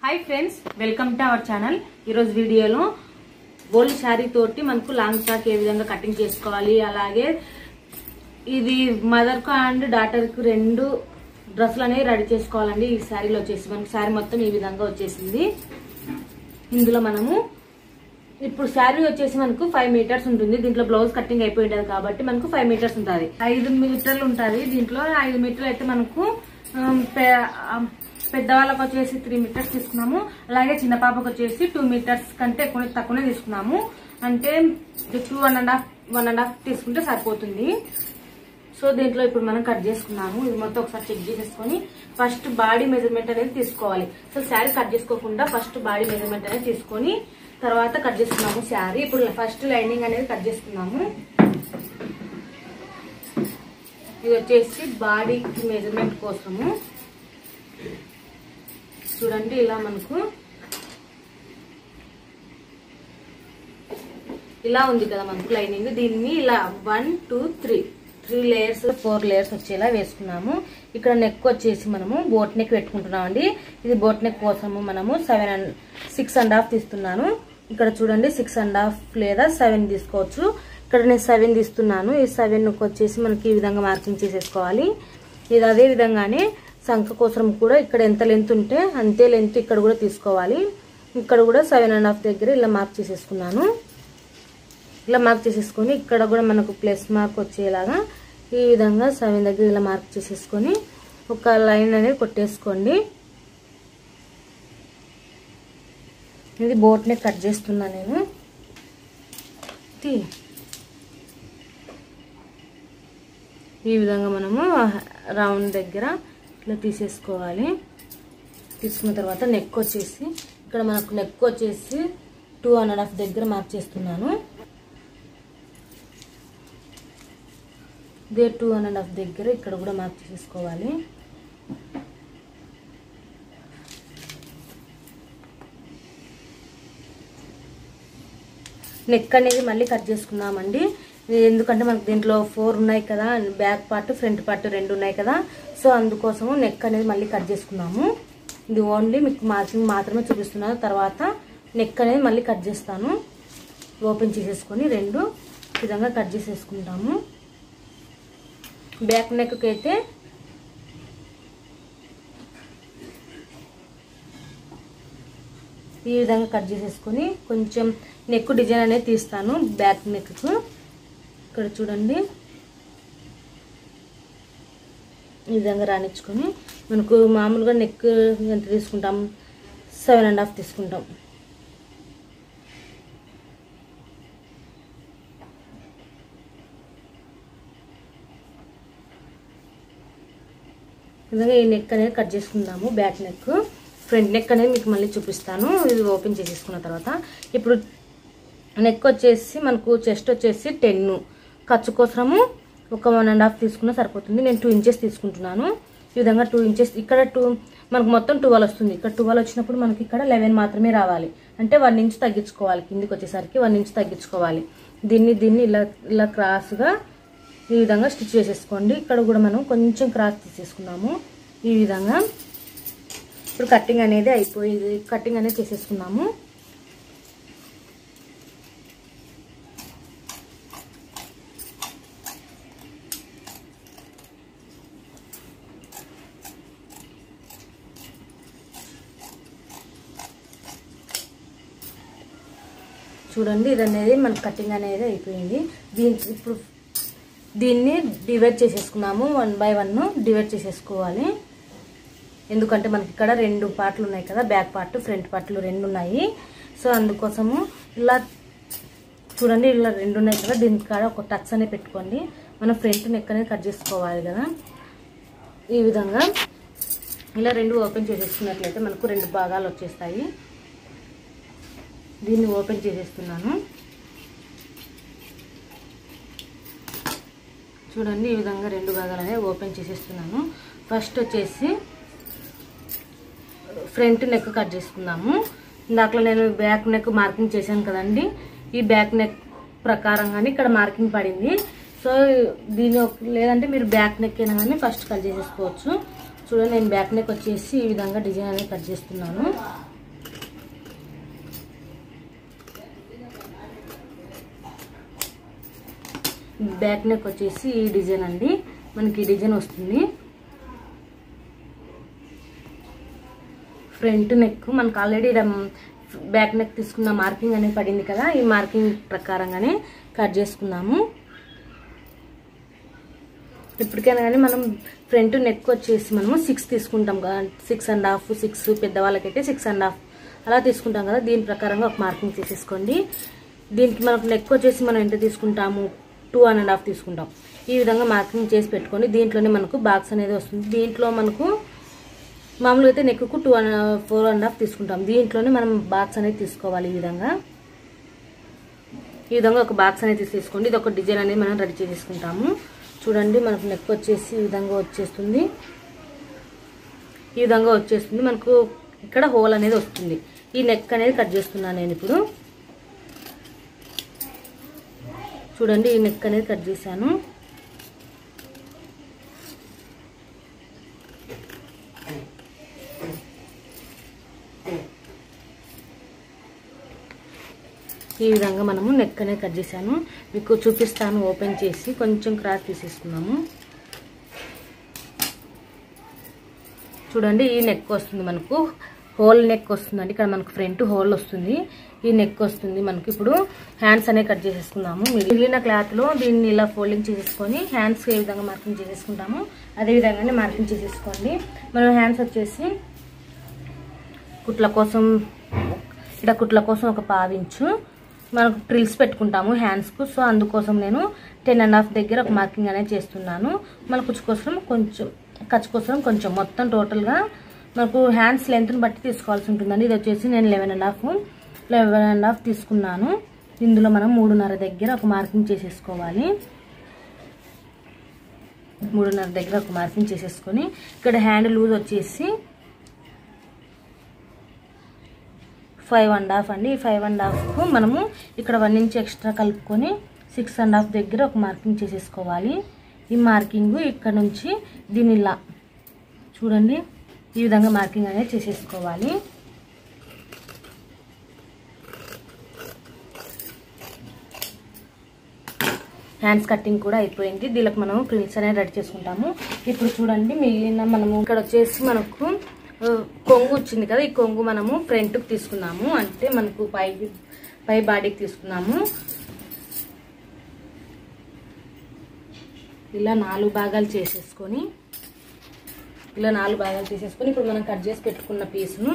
Hi friends welcome to our channel ఈరోజు వీడియోలో gold sari తోటి మనకు లాంగ్ ఫ్రాక్ ఏ విధంగా కటింగ్ చేసుకోవాలి అలాగే ఇది మదర్ కు అండ్ డాటర్ కు రెండు డ్రెస్సులు అనేవి రెడీ చేసుకోవాలండి ఈ శారీలో వచ్చేసి మనకు శారీ మొత్తం ఈ విధంగా వచ్చేసింది ఇందులో మనము ఇప్పుడు శారీ వచ్చేసి మనకు ఫైవ్ మీటర్స్ ఉంటుంది దీంట్లో బ్లౌజ్ కటింగ్ అయిపోయి ఉంటుంది కాబట్టి మనకు ఫైవ్ మీటర్స్ ఉంటుంది ఐదు మీటర్లు ఉంటుంది దీంట్లో ఐదు మీటర్లు అయితే మనకు ఆమ్, పె- ఆమ్, పెద్దవాళ్ళకి వచ్చేసి త్రీ మీటర్స్ తీసుకున్నాము అలాగే చిన్న పాపకు వచ్చేసి టూ మీటర్స్ కంటే ఎక్కువ తక్కువనే తీసుకున్నాము అంటే two one and half one and half తీసుకుంటే సరిపోతుంది సో దీంట్లో ఇప్పుడు మనం కట్ చేసుకున్నాము ఇది మొత్తం ఒకసారి చెక్ చేసేసుకొని ఫస్ట్ బాడీ మెజర్మెంట్ అనేది తీసుకోవాలి సో శారీ కట్ చేసుకోకుండా ఫస్ట్ బాడీ మెజర్మెంట్ అనేది తీసుకొని తర్వాత కట్ చేసుకున్నాము శారీ ఇప్పుడు ఫస్ట్ లైనింగ్ అనేది కట్ చేసుకున్నాము ఇది వచ్చేసి బాడీ మెజర్మెంట్ కోసము చూడండి ఇలా మనకు ఇలా ఉంది కదా మనకు లైనింగ్ దీన్ని ఇలా one two three three layers four layers వచ్చేలా వేసుకున్నాము ఇక్కడ నెక్ వచ్చేసి మనము బోట్ నెక్ పెట్టుకుంటున్నాం అండి ఇది బోట్ నెక్ కోసము మనము seven and six and half తీస్తున్నాను ఇక్కడ చూడండి సిక్స్ అండ్ హాఫ్ లేదా సెవెన్ తీసుకోవచ్చు ఇక్కడ నేను సెవెన్ తీస్తున్నాను ఈ సెవెన్ వచ్చేసి మనకి ఈ విధంగా మార్కింగ్ చేసేసుకోవాలి ఇది అదే విధంగానే సంఖ కోసం కూడా ఇక్కడ ఎంత లెంత్ ఉంటే అంతే లెంత్ ఇక్కడ కూడా తీసుకోవాలి ఇక్కడ కూడా సెవెన్ అండ్ హాఫ్ దగ్గర ఇలా మార్క్ చేసేసుకున్నాను ఇలా మార్క్ చేసేసుకొని ఇక్కడ కూడా మనకు ప్లస్ మార్క్ వచ్చేలాగా ఈ విధంగా సెవెన్ దగ్గర ఇలా మార్క్ చేసేసుకొని ఒక లైన్ అనేది కొట్టేసుకోండి ఇది బోట్ని కట్ చేస్తున్నా నేను తీ. ఈ విధంగా మనము రౌండ్ దగ్గర ఇట్లా తీసేసుకోవాలి తీసుకున్న తర్వాత నెక్ వచ్చేసి ఇక్కడ మనకు నెక్ వచ్చేసి టూ అండ్ హాఫ్ దగ్గర మార్క్ చేస్తున్నాను ఇదే టూ అండ్ హాఫ్ దగ్గర ఇక్కడ కూడా మార్క్ చేసేసుకోవాలి నెక్ అనేది మళ్ళీ కట్ చేసుకున్నామండి ఇది ఎందుకంటే మనకు దీంట్లో ఫోర్ ఉన్నాయి కదా బ్యాక్ పార్ట్ ఫ్రంట్ పార్ట్ రెండు ఉన్నాయి కదా సో అందుకోసము నెక్ అనేది మళ్ళీ కట్ చేసుకున్నాము ఇది ఓన్లీ మీకు మార్కింగ్ మాత్రమే చూపిస్తున్నాను తర్వాత నెక్ అనేది మళ్ళీ కట్ చేస్తాను ఓపెన్ చేసేసుకొని రెండు ఈ విధంగా కట్ చేసేసుకుంటాము బ్యాక్ నెక్కి అయితే ఈ విధంగా కట్ చేసేసుకొని కొంచెం నెక్ డిజైన్ అనేది తీస్తాను బ్యాక్ నెక్కు ఇక్కడ చూడండి ఈ విధంగా రాణించుకొని మనకు మామూలుగా నెక్ ఎంత తీసుకుంటాం సెవెన్ అండ్ హాఫ్ తీసుకుంటాం ఈ విధంగా ఈ నెక్ అనేది కట్ చేసుకుందాము బ్యాక్ నెక్ ఫ్రంట్ నెక్ అనేది మీకు మళ్ళీ చూపిస్తాను ఇది ఓపెన్ చేసేసుకున్న తర్వాత ఇప్పుడు నెక్ వచ్చేసి మనకు చెస్ట్ వచ్చేసి టెన్ ఖర్చు కోసము ఒక వన్ అండ్ హాఫ్ తీసుకున్నా సరిపోతుంది నేను టూ ఇంచెస్ తీసుకుంటున్నాను ఈ విధంగా టూ ఇంచెస్ ఇక్కడ టూ మనకు మొత్తం ట్వెల్వ్ వస్తుంది ఇక్కడ ట్వెల్వ్ వచ్చినప్పుడు మనకి ఇక్కడ లెవెన్ మాత్రమే రావాలి అంటే వన్ ఇంచ్ తగ్గించుకోవాలి కిందికి వచ్చేసరికి వన్ ఇంచ్ తగ్గించుకోవాలి దీన్ని దీన్ని ఇలా ఇలా క్రాస్గా ఈ విధంగా స్టిచ్ చేసేసుకోండి ఇక్కడ కూడా మనం కొంచెం క్రాస్ తీసేసుకున్నాము ఈ విధంగా ఇప్పుడు కటింగ్ అనేది అయిపోయింది కటింగ్ అనేది చేసేసుకున్నాము చూడండి ఇది అనేది మన కటింగ్ అనేది అయిపోయింది దీని ఇప్పుడు దీన్ని డివైడ్ చేసేసుకున్నాము వన్ బై వన్ డివైడ్ చేసేసుకోవాలి ఎందుకంటే మనకి ఇక్కడ రెండు పార్ట్లు ఉన్నాయి కదా బ్యాక్ పార్ట్ ఫ్రంట్ పార్ట్లు రెండు ఉన్నాయి సో అందుకోసము ఇలా చూడండి ఇలా రెండు ఉన్నాయి కదా దీని కాడ ఒక టచ్ అనేది పెట్టుకోండి మనం ఫ్రంట్ నెక్ అనేది కట్ చేసుకోవాలి కదా ఈ విధంగా ఇలా రెండు ఓపెన్ చేసేసుకున్నట్లయితే మనకు రెండు భాగాలు వచ్చేస్తాయి దీన్ని ఓపెన్ చేసేస్తున్నాను చూడండి ఈ విధంగా రెండు భాగాలు అనేవి ఓపెన్ చేసేస్తున్నాను ఫస్ట్ వచ్చేసి ఫ్రంట్ నెక్ కట్ చేసుకుందాము ఇందాకలో నేను బ్యాక్ నెక్ మార్కింగ్ చేశాను కదండి ఈ బ్యాక్ నెక్ ప్రకారంగానే ఇక్కడ మార్కింగ్ పడింది సో దీని ఒక- లేదంటే మీరు బ్యాక్ నెక్ అయినా కానీ ఫస్ట్ కట్ చేసేసుకోవచ్చు చూడండి నేను బ్యాక్ నెక్ వచ్చేసి ఈ విధంగా డిజైన్ అనేది కట్ చేస్తున్నాను బ్యాక్ నెక్ వచ్చేసి ఈ డిజైన్ అండి మనకి ఈ డిజైన్ వస్తుంది ఫ్రంట్ నెక్ మనకు ఆల్రెడీ బ్యాక్ నెక్ తీసుకున్న మార్కింగ్ అనేది పడింది కదా ఈ మార్కింగ్ ప్రకారంగానే కట్ చేసుకున్నాము ఎప్పటికైనా కానీ మనం ఫ్రంట్ నెక్ వచ్చేసి మనము సిక్స్ తీసుకుంటాం కదా సిక్స్ అండ్ హాఫ్ సిక్స్ పెద్దవాళ్ళకైతే సిక్స్ అండ్ హాఫ్ అలా తీసుకుంటాం కదా దీని ప్రకారంగా ఒక మార్కింగ్ చేసేసుకోండి దీనికి మనకు నెక్ వచ్చేసి మనం ఎంత తీసుకుంటాము టూ అండ్ హాఫ్ తీసుకుంటాం ఈ విధంగా మార్కింగ్ చేసి పెట్టుకోండి దీంట్లోనే మనకు బాక్స్ అనేది వస్తుంది దీంట్లో మనకు మామూలుగా అయితే neck two and four and half తీసుకుంటాం దీంట్లోనే మనం బాక్స్ అనేది తీసుకోవాలి ఈ విధంగా ఈ విధంగా ఒక బాక్స్ అనేది తీసుకోండి ఇది ఒక డిజైన్ అనేది మనం రెడీ చేసుకుంటాము చూడండి మనకు నెక్ వచ్చేసి ఈ విధంగా వచ్చేస్తుంది ఈ విధంగా వచ్చేస్తుంది మనకు ఇక్కడ హోల్ అనేది వస్తుంది ఈ నెక్ అనేది కట్ చేస్తున్నాను నేను ఇప్పుడు చూడండి ఈ నెక్ అనేది కట్ చేశాను ఈ విధంగా మనము నెక్ అనేది కట్ చేశాను మీకు చూపిస్తాను ఓపెన్ చేసి కొంచెం క్రాస్ తీసేసుకున్నాము చూడండి ఈ నెక్ వస్తుంది మనకు హోల్ నెక్ వస్తుందండి ఇక్కడ మనకు ఫ్రంట్ హోల్ వస్తుంది ఈ నెక్ వస్తుంది మనకి ఇప్పుడు హ్యాండ్స్ అనేవి కట్ చేసేసుకుందాము మిగిలిన క్లాత్లో దీన్ని ఇలా ఫోల్డింగ్ చేసేసుకొని హ్యాండ్స్ ఏ విధంగా మార్కింగ్ చేసేసుకుంటాము అదే విధంగానే మార్కింగ్ చేసేసుకోండి మనం హ్యాండ్స్ వచ్చేసి కుట్ల కోసం ఇక్కడ కుట్ల కోసం ఒక పావించు మనకు ట్రిల్స్ పెట్టుకుంటాము హ్యాండ్స్కు సో అందుకోసం నేను టెన్ అండ్ హాఫ్ దగ్గర ఒక మార్కింగ్ అనేది చేస్తున్నాను మన కుచ్చు కోసం కొంచెం ఖర్చు కోసం కొంచెం మొత్తం టోటల్గా మనకు హ్యాండ్స్ లెంత్ని బట్టి తీసుకోవాల్సి ఉంటుందండి ఇది వచ్చేసి నేను eleven and half eleven and half తీసుకున్నాను ఇందులో మనం మూడున్నర దగ్గర ఒక మార్కింగ్ చేసేసుకోవాలి మూడున్నర దగ్గర ఒక మార్కింగ్ చేసేసుకొని ఇక్కడ హ్యాండ్ లూజ్ వచ్చేసి ఫైవ్ అండ్ హాఫ్ అండి ఈ ఫైవ్ అండ్ హాఫ్ మనము ఇక్కడ వన్ ఇంచ్ ఎక్స్ట్రా కలుపుకొని సిక్స్ అండ్ హాఫ్ దగ్గర ఒక మార్కింగ్ చేసేసుకోవాలి ఈ మార్కింగ్ ఇక్కడ నుంచి దీని ఇలా చూడండి ఈ విధంగా మార్కింగ్ అనేది చేసేసుకోవాలి హ్యాండ్స్ కటింగ్ కూడా అయిపోయింది దీనికి మనము ప్రిల్స్ అనేది రెడీ చేసుకుంటాము ఇప్పుడు చూడండి మిగిలిన మనము ఇక్కడ వచ్చేసి మనకు ఆ, కొంగు వచ్చింది కదా ఈ కొంగు మనము ఫ్రంట్కి తీసుకున్నాము అంటే మనకు పై పై బాడీకి తీసుకున్నాము ఇలా నాలుగు భాగాలు చేసేసుకొని ఇలా నాలుగు భాగాలు చేసేసుకొని ఇప్పుడు మనం కట్ చేసి పెట్టుకున్న పీస్ను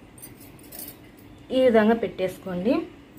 ఈ విధంగా పెట్టేసుకోండి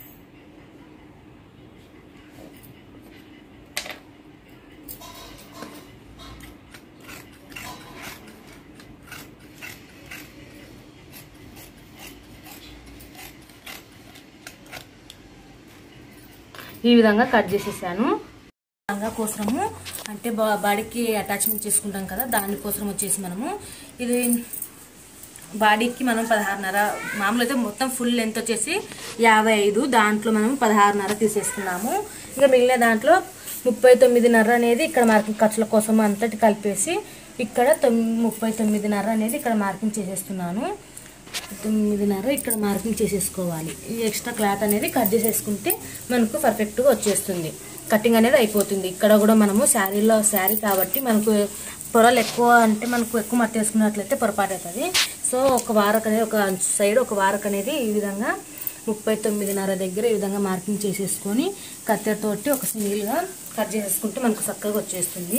ఈ విధంగా కట్ చేసేసాను లంగా కోసము అంటే బా- బాడీకి అటాచ్మెంట్ చేసుకుంటాం కదా దానికోసం వచ్చేసి మనము ఇది బాడీకి మనం పదహారున్నర మామూలు అయితే మొత్తం ఫుల్ లెంత్ వచ్చేసి యాభై ఐదు దాంట్లో మనం పదహారున్నర తీసేసుకున్నాము ఇంకా మిగిలిన దాంట్లో ముప్పై తొమ్మిదిన్నర అనేది ఇక్కడ మార్కింగ్ ఖర్చుల కోసం అంతటి కలిపేసి ఇక్కడ తొమ్ ముప్పై తొమ్మిదిన్నర అనేది ఇక్కడ మార్కింగ్ చేసేస్తున్నాను తొమ్మిదిన్నర ఇక్కడ మార్కింగ్ చేసేసుకోవాలి ఈ ఎక్స్ట్రా క్లాత్ అనేది కట్ చేసేసుకుంటే మనకు పర్ఫెక్ట్గా వచ్చేస్తుంది కటింగ్ అనేది అయిపోతుంది ఇక్కడ కూడా మనము శారీలో శారీ కాబట్టి మనకు పొరలు ఎక్కువ అంటే మనకు ఎక్కువ మట్టి వేసుకున్నట్లయితే పొరపాటు అవుతుంది సో ఒక వారక్ అనేది ఒక సైడ్ ఒక వారక్ అనేది ఈ విధంగా ముప్పై తొమ్మిదిన్నర దగ్గర ఈ విధంగా మార్కింగ్ చేసేసుకొని కత్తెరతోటి ఒక సింగిల్గా కట్ చేసేసుకుంటే మనకు చక్కగా వచ్చేస్తుంది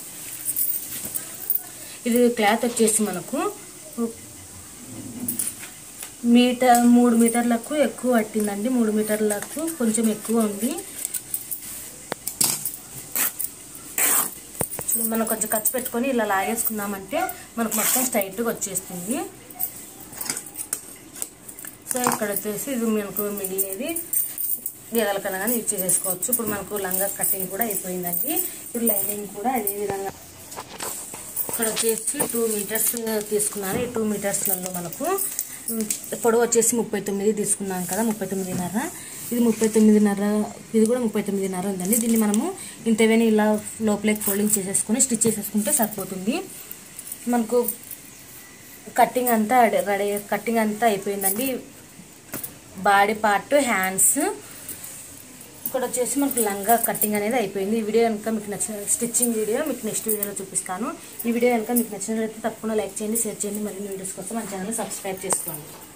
ఇది క్లాత్ వచ్చేసి మనకు మీటర్ మూడు మీటర్లకు ఎక్కువ పట్టిందండి మూడు మీటర్లకు కొంచెం ఎక్కువ ఉంది చూడు, మనం కొంచెం ఖర్చు పెట్టుకొని ఇలా లాగేసుకున్నామంటే మనకు మొత్తం స్ట్రైట్గా వచ్చేస్తుంది సో ఇక్కడ వచ్చేసి ఇది మనకు మిగిలినది గీతల కన్నా కానీ యూజ్ చేసేసుకోవచ్చు ఇప్పుడు మనకు లంగా కటింగ్ కూడా అయిపోయిందండి ఇప్పుడు లైనింగ్ కూడా అదే విధంగా ఇక్కడ వచ్చేసి టూ మీటర్స్ తీసుకున్నాను ఈ టూ మీటర్స్లలో మనకు ఉమ్, పొడవు వచ్చేసి ముప్పై తొమ్మిది తీసుకున్నాం కదా ముప్పై తొమ్మిదిన్నర ఇది ముప్పై తొమ్మిదిన్నర ఇది కూడా ముప్పై తొమ్మిదిన్నర ఉందండి దీన్ని మనము ఇంతవేని ఇలా లోపలికి ఫోల్డింగ్ చేసేసుకొని స్టిచ్ చేసేసుకుంటే సరిపోతుంది మనకు కటింగ్ అంతా రెడీ కటింగ్ అంతా అయిపోయిందండి బాడీ పార్ట్ హ్యాండ్స్ కూడా వచ్చేసి మనకు లంగా కటింగ్ అనేది అయిపోయింది ఈ వీడియో కనుక మీకు నచ్చిన స్టిచ్చింగ్ వీడియో మీకు నెక్స్ట్ వీడియోలో చూపిస్తాను ఈ వీడియో కనుక మీకు నచ్చినట్లయితే తప్పకుండా లైక్ చేయండి షేర్ చేయండి మరిన్ని వీడియోస్ కోసం మన ఛానల్ సబ్స్క్రైబ్ చేసుకోండి